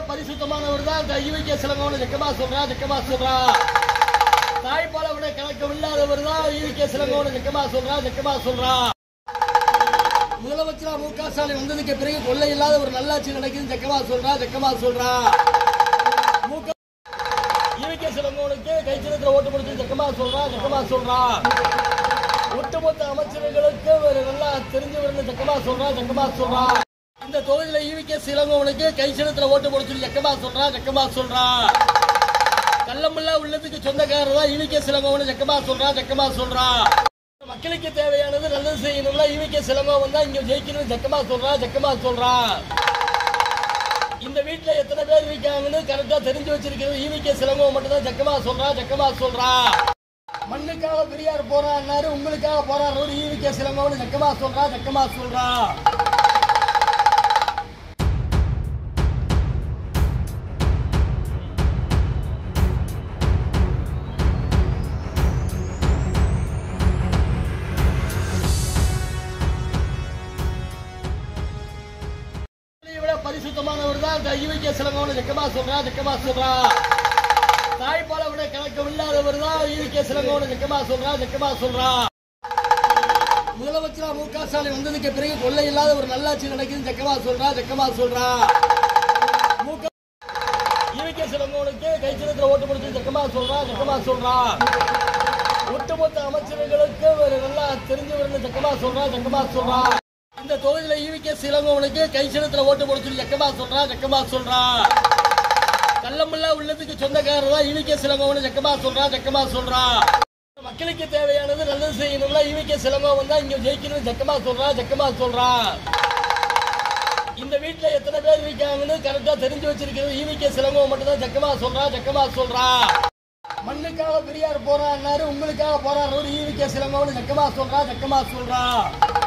பரிசுத்தமானவர் தான் இந்த ஈவிக்க சிலங்கோன்னு ஜக்கமா சொல்றா ஜக்கமா சொல்றா தாய்ப்பாலை விட கணக்கம் இல்லாதவர் தான் ஈவிக்க சிலங்கோன்னு ஜக்கமா சொல்றா ஜக்கமா சொல்றா முதலமைச்சரா மு க ஸ்டாலின் வந்ததுக்கு பிறகு கொள்ளை இல்லாத ஒரு நல்லாட்சி நடக்குது ஜக்கமா சொல்றா ஜக்கமா சொல்றா மு க ஈவிக்க சிலங்கோனுக்கு கைச்சிலத்துல ஓட்டு கொடுத்து ஜக்கமா சொல்றா ஜக்கமா சொல்றா ஒட்டுமொத்த அமைச்சர்களுக்கு ஒரு நல்லா தெரிஞ்சவர் ஜக்கமா சொல்றா ஜக்கமா சொல்றா இந்த தொகுதியில ஈவிக்க சிலங்கோனுக்கு கைச்சிலத்துல ஓட்டு போட சொல்லி ஜக்கமா சொல்றா ஜக்கமா சொல்றா கள்ளமுல்லா உள்ளதுக்கு சொந்தக்காரர் தான் ஈவிக்க சிலங்கோன்னு ஜக்கமா சொல்றா ஜக்கமா சொல்றா மக்களுக்கு தேவையானது நல்லது செய்யணும்ல ஈவிக்க சிலங்கோ வந்தா இங்க ஜெயிக்கணும் ஜக்கமா சொல்றா ஜக்கமா சொல்றா இந்த வீட்டுல எத்தனை பேர் இருக்காங்கன்னு கரெக்டா தெரிஞ்சு வச்சிருக்கிறது ஈவிக்க சிலங்கோ மட்டும் தான் ஜக்கமா சொல்றா ஜக்கமா சொல்றா மண்ணுக்காக பெரியார் போறாரு உங்களுக்காக போறாரு ஈவிக்க சிலங்கோன்னு ஜக்கமா சொல்றா ஜக்கமா சொல்றா இதை விட பரிசுத்தமானவர் தான் இந்த ஈவிக்க சிலங்கோன்னு ஜக்கமா சொல்றா ஜக்கமா சொல்றா தாய்ப்பாலை விட கணக்கம் இல்லாதவர் தான் ஈவிக்க சிலங்கோன்னு ஜக்கமா சொல்றா ஜக்கமா சொல்றா முதலமைச்சரா மு க ஸ்டாலின் வந்ததுக்கு பிறகு கொள்ளை இல்லாத ஒரு நல்லாட்சி நடக்குது ஜக்கமா சொல்றா ஜக்கமா சொல்றா மு க ஈவிக்க சிலங்கோனுக்கு கைச்சிலத்துல ஓட்டு கொடுத்து ஜக்கமா சொல்றா ஜக்கமா சொல்றா ஒட்டுமொத்த அமைச்சர்களுக்கு ஒரு நல்லா தெரிஞ்சவர் ஜக்கமா சொல்றா ஜக்கமா சொல்றா இந்த தொகுதியில ஈவிக்க சிலங்கோனுக்கு கைச்சிலத்துல ஓட்டு போட சொல்லி ஜக்கமா சொல்றா ஜக்கமா சொல்றா கள்ளமுல்லா உள்ளதுக்கு சொந்தக்காரர் தான் ஈவிக்க சிலங்கோன்னு ஜக்கமா சொல்றா ஜக்கமா சொல்றா மக்களுக்கு தேவையானது நல்லது செய்யணும்ல ஈவிக்க சிலங்கோ வந்தா இங்க ஜெயிக்கணும் ஜக்கமா சொல்றா ஜக்கமா சொல்றா இந்த வீட்டுல எத்தனை பேர் இருக்காங்கன்னு கரெக்டா தெரிஞ்சு வச்சிருக்கிறது ஈவிக்க சிலங்கோ மட்டும் தான் ஜக்கமா சொல்றா ஜக்கமா சொல்றா மண்ணுக்காக பெரியார் போறாரு உங்களுக்காக போறாரு ஈவிக்க சிலங்கோன்னு ஜக்கமா சொல்றா ஜக்கமா சொல்றா